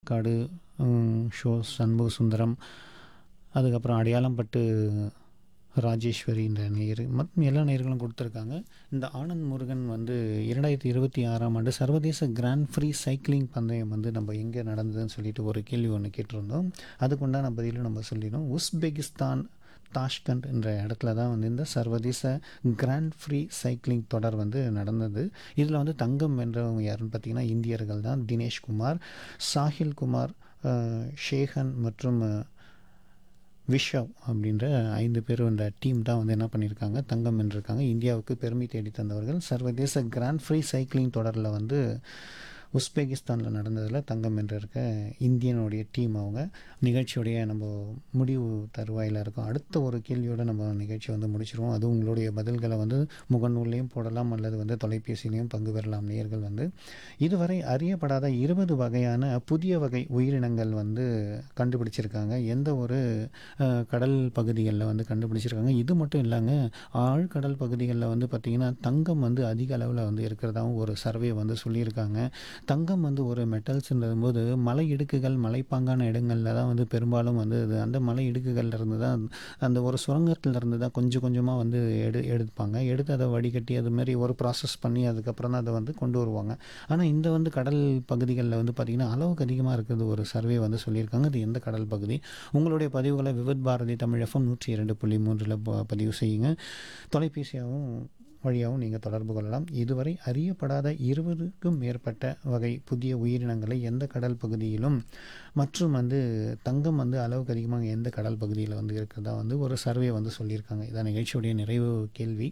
ஆற்காடு ம், ஷோ சண்முக சுந்தரம் அதுக்கப்புறம் அடையாளம்பட்டு ராஜேஸ்வரின்ற நேயர் மற்றும் எல்லா நேயர்களும் கொடுத்துருக்காங்க இந்த ஆனந்த் முருகன் வந்து இரண்டாயிரத்தி இருபத்தி ஆறாம் ஆண்டு சர்வதேச கிராண்ட் ஃப்ரீ சைக்கிளிங் பந்தயம் வந்து நம்ம எங்கே நடந்ததுன்னு சொல்லிட்டு ஒரு கேள்வி ஒன்று கேட்டிருந்தோம் அதுக்குண்டான பதிலும் நம்ம சொல்லிடும் உஸ்பெகிஸ்தான் தாஷ்கண்ட் என்ற இடத்துல தான் வந்து இந்த சர்வதேச கிராண்ட் ஃப்ரீ சைக்கிளிங் தொடர் வந்து நடந்தது இதில் வந்து தங்கம் வென்றவங்க யாருன்னு பார்த்தீங்கன்னா இந்தியர்கள் தான் தினேஷ் குமார் சாஹில் குமார் அஹ், ஷேகன் மற்றும் அஹ், விஷவ் அப்படின்ற ஐந்து பேர் என்ற டீம் தான் வந்து என்ன பண்ணியிருக்காங்க தங்கம் வென்றிருக்காங்க இந்தியாவுக்கு பெருமை தேடி தந்தவர்கள் சர்வதேச கிராண்ட் ஃப்ரீ சைக்கிளிங் தொடரில் வந்து உஸ்பெகிஸ்தானில் நடந்ததில் தங்கம் வென்றிருக்க இந்தியனுடைய டீம் அவங்க நிகழ்ச்சியுடைய நம்ம முடிவு தருவாயில் இருக்கும் அடுத்த ஒரு கேள்வியோட நம்ம நிகழ்ச்சி வந்து முடிச்சிருவோம் அது உங்களுடைய பதில்களை வந்து முகநூல்லையும் போடலாம் அல்லது வந்து தொலைபேசியிலையும் பங்கு பெறலாம் நேயர்கள் வந்து இதுவரை அறியப்படாத இருபது வகையான புதிய வகை உயிரினங்கள் வந்து கண்டுபிடிச்சிருக்காங்க எந்த ஒரு அஹ், கடல் பகுதிகளில் வந்து கண்டுபிடிச்சிருக்காங்க இது மட்டும் இல்லைங்க ஆழ்கடல் பகுதிகளில் வந்து பார்த்திங்கன்னா தங்கம் வந்து அதிக அளவில் வந்து இருக்கிறதாவும் ஒரு சர்வே வந்து சொல்லியிருக்காங்க தங்கம் வந்து ஒரு மெட்டல்ஸ்ன்றது போது மலை இடுக்குகள் மலைப்பாங்கான இடங்களில் தான் வந்து பெரும்பாலும் வந்து இது அந்த மலை இடுக்குகள்ல இருந்து தான் அந்த ஒரு சுரங்கத்துல இருந்து தான் கொஞ்சம் கொஞ்சமாக வந்து எடு எடுப்பாங்க எடுத்து அதை வடிகட்டி அது மாதிரி ஒரு ப்ராசஸ் பண்ணி அதுக்கப்புறம் தான் அதை வந்து கொண்டு வருவாங்க ஆனால் இந்த வந்து கடல் பகுதிகளில் வந்து பார்த்திங்கன்னா அளவுக்கு அதிகமாக இருக்கிறது ஒரு சர்வே வந்து சொல்லியிருக்காங்க அது எந்த கடல் பகுதி உங்களுடைய பதிவுகளை விவித் பாரதி தமிழ் எஃப்எம் நூற்றி இரண்டு புள்ளி மூன்றில் பதிவு செய்யுங்க தொலைபேசியாகவும் வழியாகவும் நீங்கள் தொடர்பு கொள்ளலாம் இதுவரை அறியப்படாத இருபதுக்கும் மேற்பட்ட வகை புதிய உயிரினங்களை எந்த கடல் பகுதியிலும் மற்றும் வந்து தங்கம் வந்து அளவுக்கு அதிகமாக எந்த கடல் பகுதியில் வந்து இருக்கிறதா வந்து ஒரு சர்வே வந்து சொல்லியிருக்காங்க இதான் நிகழ்ச்சியுடைய நிறைவு கேள்வி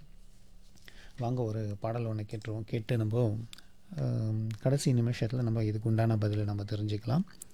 வாங்க ஒரு பாடல் ஒன்று கேட்டுருவோம் கேட்டு நம்ம ஆம், கடைசி நிமிஷத்தில் நம்ம இதுக்கு உண்டான பதிலை நம்ம தெரிஞ்சுக்கலாம்